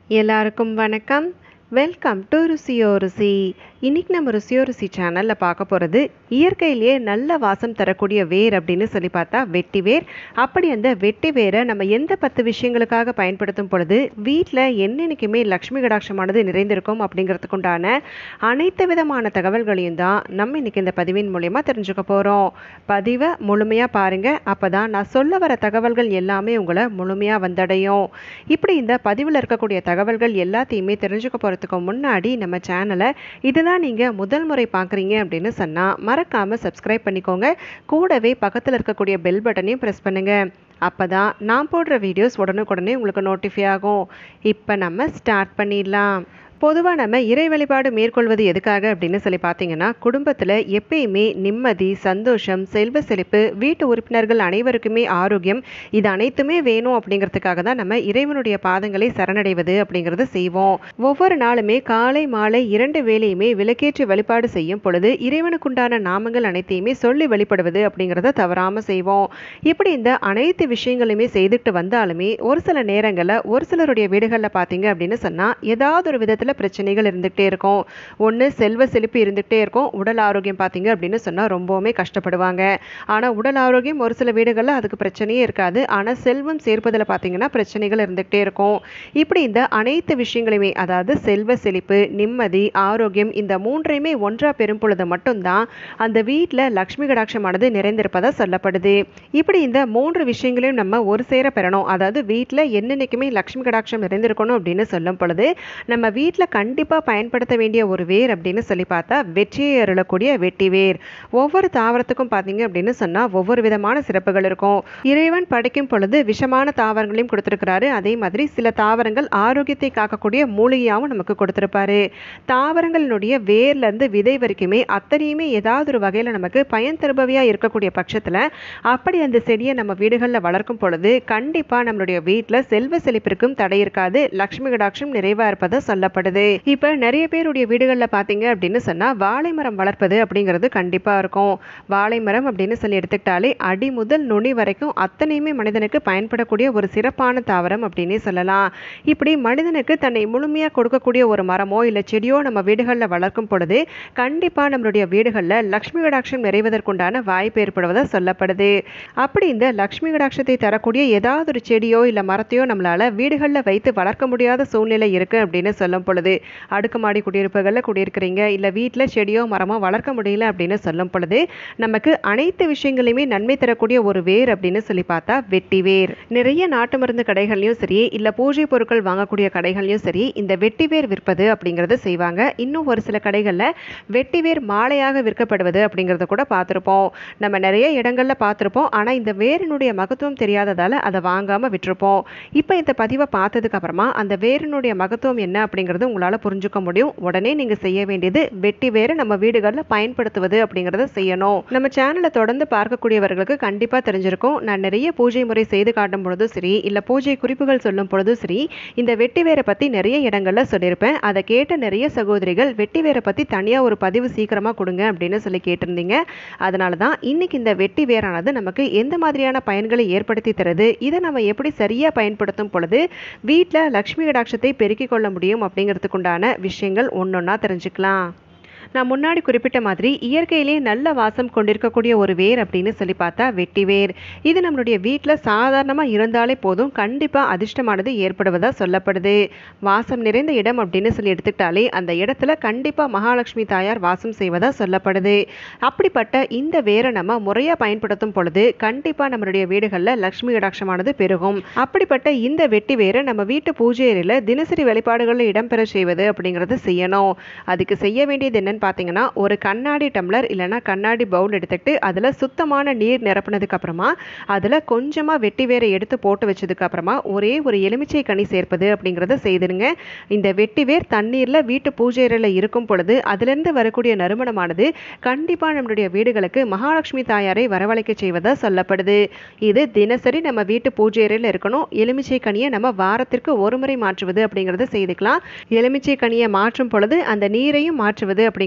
எல்லாருக்கும் வணக்கம் welcome to ருசியோ ருசி இன்னைக்கு நம்ம ருசியோ ருசி சேனலில் பார்க்க போகிறது இயற்கையிலேயே நல்ல வாசம் தரக்கூடிய வேர் அப்படின்னு சொல்லி பார்த்தா வெட்டி வேர் அப்படி அந்த வெட்டி வேரை நம்ம எந்த பத்து விஷயங்களுக்காக பயன்படுத்தும் பொழுது வீட்டில் என்னென்னைக்குமே லக்ஷ்மி கடாட்சமானது நிறைந்திருக்கும் அப்படிங்கிறதுக்குண்டான அனைத்து விதமான தகவல்களையும் தான் நம்ம இன்னைக்கு இந்த பதிவின் மூலயமா தெரிஞ்சுக்க போகிறோம் பதிவை முழுமையாக பாருங்கள் அப்போ தான் நான் சொல்ல வர தகவல்கள் எல்லாமே உங்களை முழுமையாக வந்தடையும் இப்படி இந்த பதிவில் இருக்கக்கூடிய தகவல்கள் எல்லாத்தையுமே தெரிஞ்சுக்க போகிறதுக்கு முன்னாடி நம்ம சேனலை இதுதான் நீங்கள் முதல் முறை பார்க்குறீங்க அப்படின்னு சொன்னால் மறக்காமல் சப்ஸ்கிரைப் பண்ணிக்கோங்க கூடவே பக்கத்தில் இருக்கக்கூடிய பெல் பட்டனையும் ப்ரெஸ் பண்ணுங்கள் அப்போ தான் நான் போடுற வீடியோஸ் உடனுக்குடனே உங்களுக்கு நோட்டிஃபை ஆகும் இப்போ நம்ம ஸ்டார்ட் பண்ணிடலாம் பொதுவாக நம்ம இறை வழிபாடு மேற்கொள்வது எதுக்காக அப்படின்னு சொல்லி பார்த்தீங்கன்னா குடும்பத்தில் எப்பயுமே நிம்மதி சந்தோஷம் செல்வ செழிப்பு வீட்டு உறுப்பினர்கள் அனைவருக்குமே ஆரோக்கியம் இது அனைத்துமே வேணும் அப்படிங்கிறதுக்காக தான் நம்ம இறைவனுடைய பாதங்களை சரணடைவது அப்படிங்கிறத செய்வோம் ஒவ்வொரு நாளுமே காலை மாலை இரண்டு வேளையுமே விளக்கேற்றி வழிபாடு செய்யும் பொழுது இறைவனுக்குண்டான நாமங்கள் அனைத்தையுமே சொல்லி வழிபடுவது அப்படிங்கிறத தவறாமல் செய்வோம் இப்படி இந்த அனைத்து விஷயங்களுமே செய்துட்டு வந்தாலுமே ஒரு சில நேரங்களில் ஒரு சிலருடைய வீடுகளில் பார்த்தீங்க அப்படின்னு சொன்னால் ஏதாவது ஒரு விதத்தில் பிரச்சனைகள் இருந்துகிட்டே இருக்கும் ஒன்று செல்வ செழிப்பு இருந்துகிட்டே இருக்கும் உடல் ஆரோக்கியம் பார்த்தீங்க அப்படின்னு சொன்னால் ரொம்பவுமே கஷ்டப்படுவாங்க ஆனால் உடல் ஆரோக்கியம் ஒரு சில வீடுகளில் அதுக்கு பிரச்சனையே இருக்காது ஆனால் செல்வம் சேர்ப்பதில் பார்த்தீங்கன்னா பிரச்சனைகள் இருந்துகிட்டே இருக்கும் இப்படி இந்த அனைத்து விஷயங்களையுமே அதாவது செல்வ செழிப்பு நிம்மதி ஆரோக்கியம் இந்த மூன்றையுமே ஒன்றா பெறும் பொழுது மட்டும்தான் அந்த வீட்டில் லக்ஷ்மி கடாட்சமானது நிறைந்திருப்பதாக சொல்லப்படுது இப்படி இந்த மூன்று விஷயங்களையும் நம்ம ஒரு சேர பெறணும் அதாவது வீட்டில் என்னென்னைக்குமே லக்ஷ்மி கடாட்சம் நிறைந்திருக்கணும் அப்படின்னு சொல்லும் பொழுது நம்ம வீட்டில் கண்டிப்பாக பயன்படுத்த வேண்டிய ஒரு வேர் அப்படின்னு சொல்லி பார்த்தா வெற்றியை அருளக்கூடிய வெட்டி வேர் ஒவ்வொரு தாவரத்துக்கும் பார்த்தீங்க அப்படின்னு சொன்னால் ஒவ்வொரு விதமான சிறப்புகள் இருக்கும் இறைவன் படைக்கும் பொழுது விஷமான தாவரங்களையும் கொடுத்துருக்கிறாரு அதே மாதிரி சில தாவரங்கள் ஆரோக்கியத்தை காக்கக்கூடிய மூலிகையாகவும் நமக்கு கொடுத்துருப்பாரு தாவரங்களினுடைய வேர்லேருந்து விதை வரைக்குமே அத்தனையுமே ஏதாவது ஒரு வகையில் நமக்கு பயன் தருபவையாக இருக்கக்கூடிய பட்சத்தில் அப்படி அந்த செடியை நம்ம வீடுகளில் வளர்க்கும் பொழுது கண்டிப்பாக நம்மளுடைய வீட்டில் செல்வ செழிப்பிற்கும் தடை இருக்காது லக்ஷ்மி கடாட்சம் நிறைவாக இருப்பதை சொல்லப்படுது இப்போ நிறைய பேருடைய வீடுகளில் பார்த்தீங்க அப்படின்னு சொன்னால் வாழை மரம் வளர்ப்பது அப்படிங்கிறது கண்டிப்பாக இருக்கும் வாழை மரம் அப்படின்னு சொல்லி எடுத்துக்கிட்டாலே அடி முதல் நுனி வரைக்கும் அத்தனையுமே மனிதனுக்கு பயன்படக்கூடிய ஒரு சிறப்பான தாவரம் அப்படின்னே சொல்லலாம் இப்படி மனிதனுக்கு தன்னை முழுமையாக கொடுக்கக்கூடிய ஒரு மரமோ இல்லை செடியோ நம்ம வீடுகளில் வளர்க்கும் பொழுது கண்டிப்பாக நம்மளுடைய வீடுகளில் லக்ஷ்மி கடாட்சம் நிறைவதற்குண்டான வாய்ப்பு ஏற்படுவதாக சொல்லப்படுது அப்படி இந்த லக்ஷ்மி கடாட்சத்தை தரக்கூடிய ஏதாவது ஒரு செடியோ இல்லை மரத்தையோ நம்மளால் வீடுகளில் வைத்து வளர்க்க முடியாத சூழ்நிலை இருக்குது அப்படின்னு சொல்லும் பொழுது அடுக்குமாடி குடியிருப்புகளில் குடியிருக்கிறீங்க இல்லை வீட்டில் செடியோ மரமோ வளர்க்க முடியல அப்படின்னு சொல்லும் பொழுது நமக்கு அனைத்து விஷயங்களையுமே நன்மை தரக்கூடிய ஒரு வேர் அப்படின்னு சொல்லி பார்த்தா வெட்டி வேர் நிறைய நாட்டு மருந்து கடைகள்லையும் சரி இல்லை பூஜை பொருட்கள் வாங்கக்கூடிய கடைகள்லையும் சரி இந்த வெட்டி வேர் விற்பது அப்படிங்கிறத செய்வாங்க இன்னும் ஒரு சில கடைகளில் வெட்டி வேர் மாலையாக விற்கப்படுவது அப்படிங்கிறத கூட பார்த்துருப்போம் நம்ம நிறைய இடங்களில் பார்த்துருப்போம் ஆனால் இந்த வேரினுடைய மகத்துவம் தெரியாததால் அதை வாங்காமல் விட்டுருப்போம் இப்போ இந்த பதிவை பார்த்ததுக்கு அப்புறமா அந்த வேரினுடைய மகத்துவம் என்ன அப்படிங்கிறது உங்களால் புரிஞ்சுக்க முடியும் உடனே நீங்கள் செய்ய வேண்டியது வெட்டி வேறு நம்ம வீடுகளில் பயன்படுத்துவது அப்படிங்கிறத செய்யணும் நம்ம சேனலை தொடர்ந்து பார்க்கக்கூடியவர்களுக்கு கண்டிப்பாக தெரிஞ்சிருக்கும் நான் நிறைய பூஜை முறை செய்து காட்டும் பொழுதும் சரி இல்லை பூஜை குறிப்புகள் சொல்லும் பொழுதும் சரி இந்த வெட்டி வேரை பற்றி நிறைய இடங்களில் சொல்லியிருப்பேன் அதை கேட்ட நிறைய சகோதரிகள் வெட்டி வேரை பற்றி தனியாக ஒரு பதிவு சீக்கிரமாக கொடுங்க அப்படின்னு சொல்லி கேட்டிருந்தீங்க அதனால தான் இன்னைக்கு இந்த வெட்டி வேரானது நமக்கு எந்த மாதிரியான பயன்களை ஏற்படுத்தி தருது இதை நம்ம எப்படி சரியாக பயன்படுத்தும் பொழுது வீட்டில் லக்ஷ்மி கடாட்சத்தை பெருக்கிக் கொள்ள முடியும் அப்படிங்கிறதுக்குண்டான விஷயங்கள் ஒன்றொன்னா தெரிஞ்சுக்கலாம் நான் முன்னாடி குறிப்பிட்ட மாதிரி இயற்கையிலே நல்ல வாசம் கொண்டிருக்கக்கூடிய ஒரு வேர் அப்படின்னு சொல்லி பார்த்தா வெட்டி வேர் இது நம்மளுடைய வீட்டில் சாதாரணமாக இருந்தாலே போதும் கண்டிப்பாக அதிர்ஷ்டமானது ஏற்படுவதாக சொல்லப்படுது வாசம் நிறைந்த இடம் அப்படின்னு சொல்லி எடுத்துக்கிட்டாலே அந்த இடத்துல கண்டிப்பாக மகாலட்சுமி தாயார் வாசம் செய்வதாக சொல்லப்படுது அப்படிப்பட்ட இந்த வேரை நம்ம முறையாக பயன்படுத்தும் பொழுது கண்டிப்பாக நம்மளுடைய வீடுகளில் லக்ஷ்மி கடாட்சமானது பெருகும் அப்படிப்பட்ட இந்த வெட்டி வேரை நம்ம வீட்டு பூஜை அறையில் தினசரி வழிபாடுகளில் இடம்பெற செய்வது அப்படிங்கிறத செய்யணும் அதுக்கு செய்ய வேண்டியது என்னன்னு பார்த்தீங்கன்னா ஒரு கண்ணாடி டம்ளர் இல்லைனா கண்ணாடி பவுல் எடுத்துக்கிட்டு அதில் சுத்தமான நீர் நிரப்புனதுக்கு அப்புறமா அதில் கொஞ்சமாக வெட்டி வேரை எடுத்து போட்டு வச்சதுக்கு அப்புறமா ஒரே ஒரு எலுமிச்சை கனி சேர்ப்பது அப்படிங்கிறத செய்திருங்க இந்த வெட்டி வேர் தண்ணீரில் வீட்டு பூஜை அறையில் இருக்கும் பொழுது அதிலிருந்து வரக்கூடிய நறுமணமானது கண்டிப்பாக நம்மளுடைய வீடுகளுக்கு மகாலட்சுமி தாயாரை வரவழைக்க செய்வதாக சொல்லப்படுது இது தினசரி நம்ம வீட்டு பூஜை அறையில் இருக்கணும் எலுமிச்சை கனியை நம்ம வாரத்திற்கு ஒரு முறை மாற்றுவது அப்படிங்கிறத செய்துக்கலாம் எலுமிச்சை கனியை மாற்றும் பொழுது அந்த நீரையும் மாற்றுவது அப்படிங்கிறது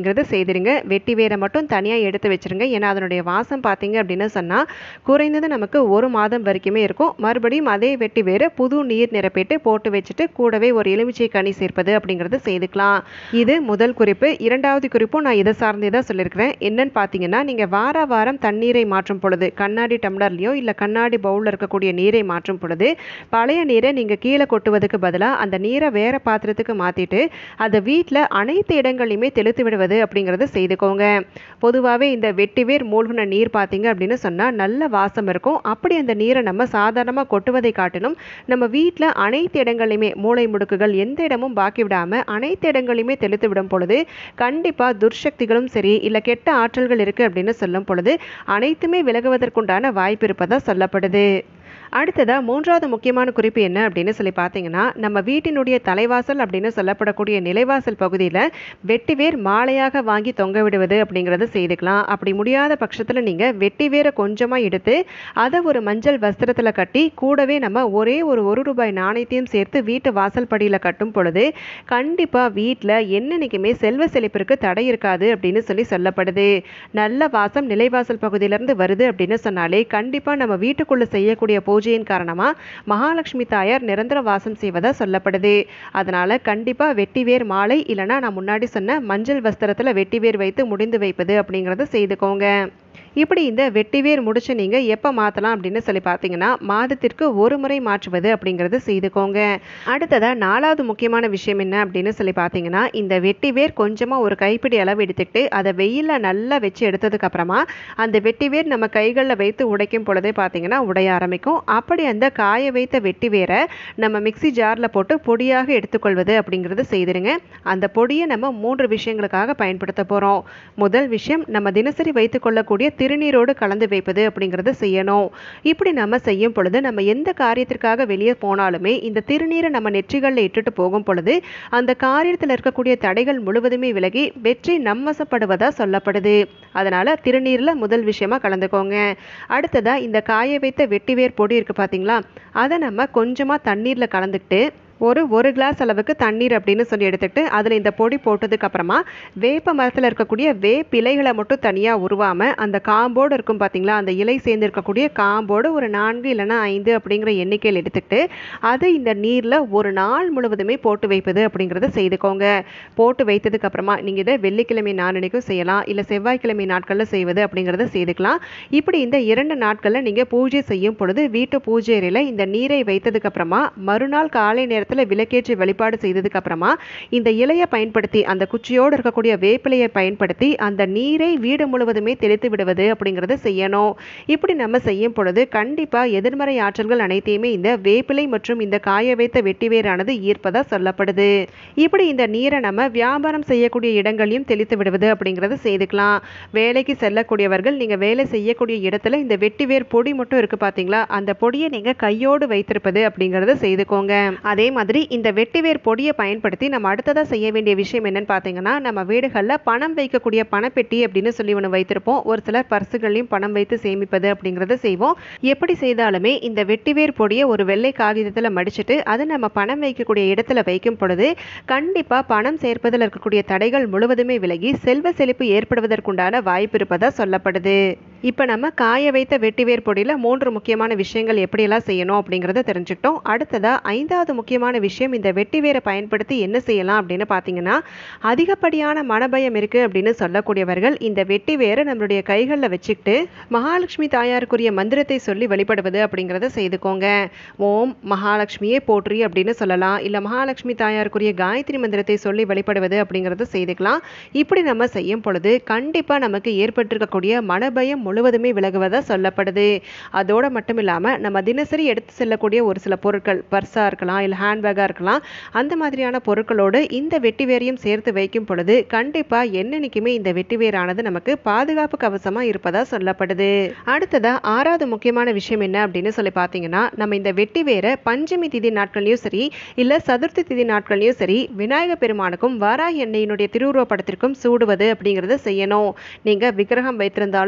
அப்படிங்கிறத செய்திருங்க வெட்டி வேரை மட்டும் தனியாக எடுத்து வச்சிருங்க ஏன்னா அதனுடைய வாசம் பார்த்தீங்க அப்படின்னு சொன்னால் குறைந்தது நமக்கு ஒரு மாதம் வரைக்குமே இருக்கும் மறுபடியும் அதே வெட்டி வேறு புது நீர் நிரப்பிட்டு போட்டு வச்சுட்டு கூடவே ஒரு எலுமிச்சை கனி சேர்ப்பது அப்படிங்கிறத செய்துக்கலாம் இது முதல் குறிப்பு இரண்டாவது குறிப்பும் நான் இதை சார்ந்தே தான் சொல்லியிருக்கிறேன் என்னன்னு பார்த்தீங்கன்னா நீங்கள் வார வாரம் தண்ணீரை மாற்றும் பொழுது கண்ணாடி டம்ளர்லையோ இல்லை கண்ணாடி பவுலில் இருக்கக்கூடிய நீரை மாற்றும் பொழுது பழைய நீரை நீங்கள் கீழே கொட்டுவதுக்கு பதிலாக அந்த நீரை வேற பாத்திரத்துக்கு மாற்றிட்டு அதை வீட்டில் அனைத்து இடங்களையுமே தெளித்து விடுவது அப்படிங்கிறத செய்துக்கோங்க பொதுவாகவே இந்த வெட்டிவேர் மூழ்கின நீர் பார்த்தீங்க அப்படின்னு சொன்னால் நல்ல வாசம் இருக்கும் அப்படி அந்த நீரை நம்ம சாதாரணமாக கொட்டுவதை காட்டிலும் நம்ம வீட்டில் அனைத்து இடங்களையுமே மூளை முடுக்குகள் எந்த இடமும் பாக்கி விடாமல் அனைத்து இடங்களையுமே தெளித்து விடும் பொழுது கண்டிப்பாக துர்சக்திகளும் சரி இல்லை கெட்ட ஆற்றல்கள் இருக்குது அப்படின்னு சொல்லும் பொழுது அனைத்துமே விலகுவதற்குண்டான வாய்ப்பு இருப்பதாக சொல்லப்படுது அடுத்ததாக மூன்றாவது முக்கியமான குறிப்பு என்ன அப்படின்னு சொல்லி பார்த்தீங்கன்னா நம்ம வீட்டினுடைய தலைவாசல் அப்படின்னு சொல்லப்படக்கூடிய நிலைவாசல் பகுதியில் வெட்டிவேர் மாலையாக வாங்கி தொங்க விடுவது அப்படிங்கிறத செய்துக்கலாம் அப்படி முடியாத பட்சத்தில் நீங்கள் வெட்டிவேரை கொஞ்சமாக எடுத்து அதை ஒரு மஞ்சள் வஸ்திரத்தில் கட்டி கூடவே நம்ம ஒரே ஒரு ஒரு ரூபாய் நாணயத்தையும் சேர்த்து வீட்டு வாசல் படியில் கட்டும் பொழுது கண்டிப்பாக வீட்டில் என்னன்னைக்குமே செல்வ செழிப்பிற்கு தடை இருக்காது அப்படின்னு சொல்லி சொல்லப்படுது நல்ல வாசம் நிலைவாசல் பகுதியிலேருந்து வருது அப்படின்னு சொன்னாலே கண்டிப்பாக நம்ம வீட்டுக்குள்ளே செய்யக்கூடிய பூஜையின் காரணமாக மகாலட்சுமி தாயார் நிரந்தர வாசம் செய்வதா சொல்லப்படுது அதனால கண்டிப்பாக வெட்டிவேர் மாலை இல்லைன்னா நான் முன்னாடி சொன்ன மஞ்சள் வஸ்திரத்தில் வெட்டிவேர் வைத்து முடிந்து வைப்பது அப்படிங்கிறத செய்துக்கோங்க இப்படி இந்த வெட்டிவேர் முடிச்சு நீங்கள் எப்போ மாற்றலாம் அப்படின்னு சொல்லி பார்த்தீங்கன்னா மாதத்திற்கு ஒரு முறை மாற்றுவது அப்படிங்கிறது செய்துக்கோங்க அடுத்ததாக நாலாவது முக்கியமான விஷயம் என்ன அப்படின்னு சொல்லி பார்த்தீங்கன்னா இந்த வெட்டிவேர் கொஞ்சமாக ஒரு கைப்பிடி அளவு எடுத்துக்கிட்டு அதை வெயிலில் நல்லா வச்சு எடுத்ததுக்கு அப்புறமா அந்த வெட்டிவேர் நம்ம கைகளில் வைத்து உடைக்கும் பொழுதே பார்த்தீங்கன்னா உடைய ஆரம்பிக்கும் அப்படி அந்த காய வைத்த வெட்டிவேரை நம்ம மிக்சி ஜாரில் போட்டு பொடியாக எடுத்துக்கொள்வது அப்படிங்கிறது செய்திருங்க அந்த பொடியை நம்ம மூன்று விஷயங்களுக்காக பயன்படுத்த போகிறோம் முதல் விஷயம் நம்ம தினசரி வைத்துக்கொள்ளக்கூடிய திருநீரோடு கலந்து வைப்பது அப்படிங்கிறத செய்யணும் இப்படி நம்ம செய்யும் பொழுது நம்ம எந்த காரியத்திற்காக வெளியே போனாலுமே இந்த திருநீரை நம்ம நெற்றிகளில் இட்டுட்டு போகும் பொழுது அந்த காரியத்தில் இருக்கக்கூடிய தடைகள் முழுவதுமே விலகி வெற்றி நம்மசப்படுவதா சொல்லப்படுது அதனால திருநீரில் முதல் விஷயமா கலந்துக்கோங்க அடுத்ததா இந்த காய வைத்த வெட்டிவேர் பொடி இருக்கு பார்த்தீங்களா அதை நம்ம கொஞ்சமாக தண்ணீரில் கலந்துக்கிட்டு ஒரு ஒரு கிளாஸ் அளவுக்கு தண்ணீர் அப்படின்னு சொல்லி எடுத்துக்கிட்டு அதில் இந்த பொடி போட்டதுக்கு அப்புறமா வேப்ப மரத்தில் இருக்கக்கூடிய வேப்பிலைகளை மட்டும் தனியாக உருவாமல் அந்த காம்போடு இருக்கும் பார்த்தீங்களா அந்த இலை சேர்ந்து இருக்கக்கூடிய காம்போடு ஒரு நான்கு இல்லைன்னா ஐந்து அப்படிங்கிற எண்ணிக்கையில் எடுத்துக்கிட்டு அதை இந்த நீரில் ஒரு நாள் முழுவதுமே போட்டு வைப்பது அப்படிங்கிறத செய்துக்கோங்க போட்டு வைத்ததுக்கு அப்புறமா நீங்கள் இதை வெள்ளிக்கிழமை நாளனைக்கும் செய்யலாம் இல்லை செவ்வாய்க்கிழமை நாட்களில் செய்வது அப்படிங்கிறத செய்துக்கலாம் இப்படி இந்த இரண்டு நாட்களில் நீங்கள் பூஜை செய்யும் பொழுது வீட்டு பூஜை அறையில் இந்த நீரை வைத்ததுக்கு அப்புறமா மறுநாள் காலை நேரத்தில் நேரத்தில் விளக்கேற்றி வழிபாடு செய்ததுக்கு அப்புறமா இந்த இலையை பயன்படுத்தி அந்த குச்சியோடு இருக்கக்கூடிய வேப்பிலையை பயன்படுத்தி அந்த நீரை வீடு முழுவதுமே தெளித்து விடுவது அப்படிங்கிறத செய்யணும் இப்படி நம்ம செய்யும் பொழுது கண்டிப்பாக எதிர்மறை ஆற்றல்கள் அனைத்தையுமே இந்த வேப்பிலை மற்றும் இந்த காய வைத்த வெட்டிவேரானது ஈர்ப்பதா சொல்லப்படுது இப்படி இந்த நீரை நம்ம வியாபாரம் செய்யக்கூடிய இடங்களையும் தெளித்து விடுவது அப்படிங்கிறத செய்துக்கலாம் வேலைக்கு செல்லக்கூடியவர்கள் நீங்கள் வேலை செய்யக்கூடிய இடத்துல இந்த வெட்டிவேர் பொடி மட்டும் இருக்குது பார்த்தீங்களா அந்த பொடியை நீங்கள் கையோடு வைத்திருப்பது அப்படிங்கிறத செய்துக்கோங்க அதே மாதிரி இந்த வெட்டிவேர் பொடியை பயன்படுத்தி நம்ம அடுத்ததாக செய்ய வேண்டிய விஷயம் என்னன்னு பார்த்தீங்கன்னா நம்ம வீடுகளில் பணம் வைக்கக்கூடிய பணப்பெட்டி அப்படின்னு சொல்லி ஒன்று வைத்திருப்போம் ஒரு சிலர் பர்சுகளையும் பணம் வைத்து சேமிப்பது அப்படிங்கிறத செய்வோம் எப்படி செய்தாலுமே இந்த வெட்டிவேர் பொடியை ஒரு வெள்ளை காகிதத்தில் மடிச்சுட்டு அதை நம்ம பணம் வைக்கக்கூடிய இடத்துல வைக்கும் பொழுது கண்டிப்பாக பணம் சேர்ப்பதில் இருக்கக்கூடிய தடைகள் முழுவதுமே விலகி செல்வ செழிப்பு ஏற்படுவதற்குண்டான வாய்ப்பு இருப்பதாக சொல்லப்படுது இப்போ நம்ம காய வைத்த வெட்டிவேர் பொடியில் மூன்று முக்கியமான விஷயங்கள் எப்படியெல்லாம் செய்யணும் அப்படிங்கிறத தெரிஞ்சுக்கிட்டோம் அடுத்ததாக ஐந்தாவது முக்கியமான விஷயம் இந்த வெட்டிவேரை பயன்படுத்தி என்ன செய்யலாம் அப்படின்னு பார்த்தீங்கன்னா அதிகப்படியான மனபயம் இருக்குது அப்படின்னு சொல்லக்கூடியவர்கள் இந்த வெட்டிவேரை நம்மளுடைய கைகளில் வச்சுக்கிட்டு மகாலட்சுமி தாயாருக்குரிய மந்திரத்தை சொல்லி வழிபடுவது அப்படிங்கிறத செய்துக்கோங்க ஓம் மகாலட்சுமியே போற்றி அப்படின்னு சொல்லலாம் இல்லை மகாலட்சுமி தாயாருக்குரிய காயத்ரி மந்திரத்தை சொல்லி வழிபடுவது அப்படிங்கிறத செய்துக்கலாம் இப்படி நம்ம செய்யும் பொழுது கண்டிப்பாக நமக்கு ஏற்பட்டிருக்கக்கூடிய மனபயம் முழுவதுமே விலகுவதாக சொல்லப்படுது அதோடு மட்டும் இல்லாமல் நம்ம தினசரி எடுத்து செல்லக்கூடிய ஒரு சில பொருட்கள் பர்ஸாக இருக்கலாம் இல்லை ஹேண்ட்பேக்காக இருக்கலாம் அந்த மாதிரியான பொருட்களோடு இந்த வெட்டிவேரையும் சேர்த்து வைக்கும் பொழுது கண்டிப்பாக என்னன்னைக்குமே இந்த வெட்டிவேரானது நமக்கு பாதுகாப்பு கவசமாக இருப்பதா சொல்லப்படுது அடுத்ததா ஆறாவது முக்கியமான விஷயம் என்ன அப்படின்னு சொல்லி பார்த்தீங்கன்னா நம்ம இந்த வெட்டிவேரை பஞ்சமி திதி நாட்கள்லையும் சரி இல்லை சதுர்த்தி திதி நாட்கள்லையும் சரி விநாயக பெருமானுக்கும் வாராகி எண்ணெயினுடைய திருவுருவ படத்திற்கும் சூடுவது அப்படிங்கிறத செய்யணும் நீங்கள் விக்கிரகம் வைத்திருந்தாலும் சரி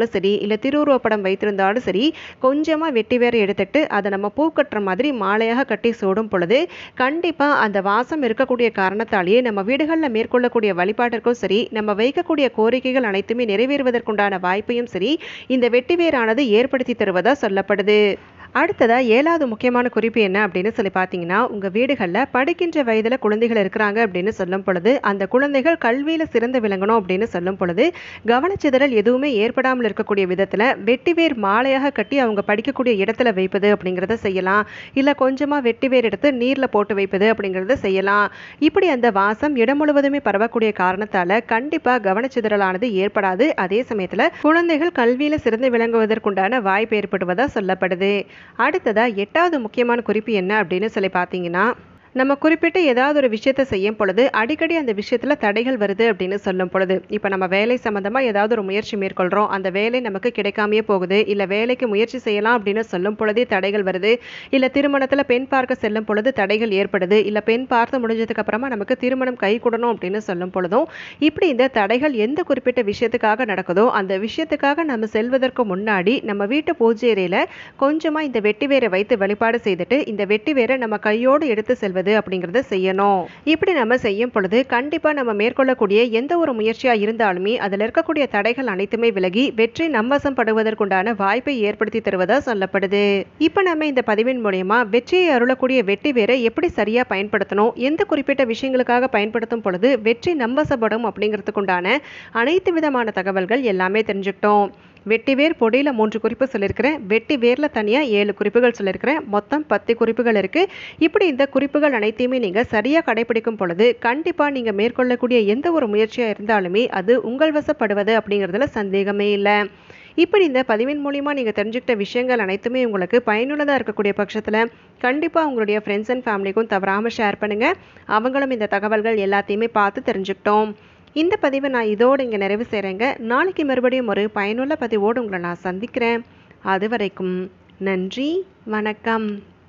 இல்லை திருவுருவப்படம் வைத்திருந்தாலும் சரி கொஞ்சமாக வெட்டி வேற எடுத்துட்டு அதை நம்ம பூ கட்டுற மாதிரி மாலையாக கட்டி சூடும் பொழுது கண்டிப்பாக அந்த வாசம் இருக்கக்கூடிய காரணத்தாலேயே நம்ம வீடுகளில் மேற்கொள்ளக்கூடிய வழிபாட்டிற்கும் சரி நம்ம வைக்கக்கூடிய கோரிக்கைகள் அனைத்துமே நிறைவேறுவதற்குண்டான வாய்ப்பையும் சரி இந்த வெட்டி வேரானது ஏற்படுத்தி தருவதா சொல்லப்படுது அடுத்ததாக ஏழாவது முக்கியமான குறிப்பு என்ன அப்படின்னு சொல்லி பார்த்தீங்கன்னா உங்கள் வீடுகளில் படிக்கின்ற வயதில் குழந்தைகள் இருக்கிறாங்க அப்படின்னு சொல்லும் பொழுது அந்த குழந்தைகள் கல்வியில் சிறந்து விளங்கணும் அப்படின்னு சொல்லும் பொழுது கவனச்சிதறல் எதுவுமே ஏற்படாமல் இருக்கக்கூடிய விதத்தில் வெட்டிவேர் மாலையாக கட்டி அவங்க படிக்கக்கூடிய இடத்துல வைப்பது அப்படிங்கிறத செய்யலாம் இல்லை கொஞ்சமாக வெட்டிவேர் எடுத்து நீரில் போட்டு வைப்பது அப்படிங்கிறத செய்யலாம் இப்படி அந்த வாசம் இடம் முழுவதுமே பரவக்கூடிய காரணத்தால் கண்டிப்பாக கவனச்சிதறலானது ஏற்படாது அதே சமயத்தில் குழந்தைகள் கல்வியில் சிறந்து விளங்குவதற்குண்டான வாய்ப்பு ஏற்படுவதா சொல்லப்படுது அடுத்ததா எட்டாவது முக்கியமான குறிப்பு என்ன அப்படின்னு சொல்லி பார்த்தீங்கன்னா நம்ம குறிப்பிட்ட ஏதாவது ஒரு விஷயத்தை செய்யும் பொழுது அடிக்கடி அந்த விஷயத்தில் தடைகள் வருது அப்படின்னு சொல்லும் பொழுது இப்போ நம்ம வேலை சம்மந்தமாக ஏதாவது ஒரு முயற்சி மேற்கொள்கிறோம் அந்த வேலை நமக்கு கிடைக்காமையே போகுது இல்லை வேலைக்கு முயற்சி செய்யலாம் அப்படின்னு சொல்லும் பொழுதே தடைகள் வருது இல்லை திருமணத்தில் பெண் பார்க்க செல்லும் பொழுது தடைகள் ஏற்படுது இல்லை பெண் பார்த்து முடிஞ்சதுக்கு அப்புறமா நமக்கு திருமணம் கை கூடணும் அப்படின்னு சொல்லும் பொழுதும் இப்படி இந்த தடைகள் எந்த குறிப்பிட்ட விஷயத்துக்காக நடக்குதோ அந்த விஷயத்துக்காக நம்ம செல்வதற்கு முன்னாடி நம்ம வீட்டு பூஜை அறையில் கொஞ்சமாக இந்த வெட்டி வேரை வைத்து வழிபாடு செய்துட்டு இந்த வெட்டி வேரை நம்ம கையோடு எடுத்து செல்வது செய்வது அப்படிங்கிறத செய்யணும் இப்படி நம்ம செய்யும் பொழுது கண்டிப்பாக நம்ம மேற்கொள்ளக்கூடிய எந்த ஒரு முயற்சியாக இருந்தாலுமே அதில் இருக்கக்கூடிய தடைகள் அனைத்துமே விலகி வெற்றி நம்பசம் படுவதற்குண்டான வாய்ப்பை ஏற்படுத்தி தருவதா சொல்லப்படுது இப்போ நம்ம இந்த பதிவின் மூலயமா வெற்றியை அருளக்கூடிய வெற்றி வேற எப்படி சரியாக பயன்படுத்தணும் எந்த குறிப்பிட்ட விஷயங்களுக்காக பயன்படுத்தும் பொழுது வெற்றி நம்பசப்படும் அப்படிங்கிறதுக்குண்டான அனைத்து விதமான தகவல்கள் எல்லாமே தெரிஞ்சுக்கிட்டோம் வெட்டி வேர் பொடியில் மூன்று குறிப்பு சொல்லியிருக்கிறேன் வெட்டி வேரில் தனியாக ஏழு குறிப்புகள் சொல்லியிருக்கிறேன் மொத்தம் பத்து குறிப்புகள் இருக்குது இப்படி இந்த குறிப்புகள் அனைத்தையுமே நீங்கள் சரியாக கடைபிடிக்கும் பொழுது கண்டிப்பாக நீங்கள் மேற்கொள்ளக்கூடிய எந்த ஒரு முயற்சியாக இருந்தாலுமே அது உங்கள் வசப்படுவது அப்படிங்கிறதுல சந்தேகமே இல்லை இப்படி இந்த பதிவின் மூலிமா நீங்கள் தெரிஞ்சுக்கிட்ட விஷயங்கள் அனைத்துமே உங்களுக்கு பயனுள்ளதாக இருக்கக்கூடிய பட்சத்தில் கண்டிப்பாக உங்களுடைய ஃப்ரெண்ட்ஸ் அண்ட் ஃபேமிலிக்கும் தவறாமல் ஷேர் பண்ணுங்கள் அவங்களும் இந்த தகவல்கள் எல்லாத்தையுமே பார்த்து தெரிஞ்சுக்கிட்டோம் இந்த பதிவை நான் இதோடு இங்கே நிறைவு செய்கிறேங்க நாளைக்கு மறுபடியும் ஒரு பயனுள்ள பதிவோடு உங்களை நான் சந்திக்கிறேன் அது வரைக்கும் நன்றி வணக்கம்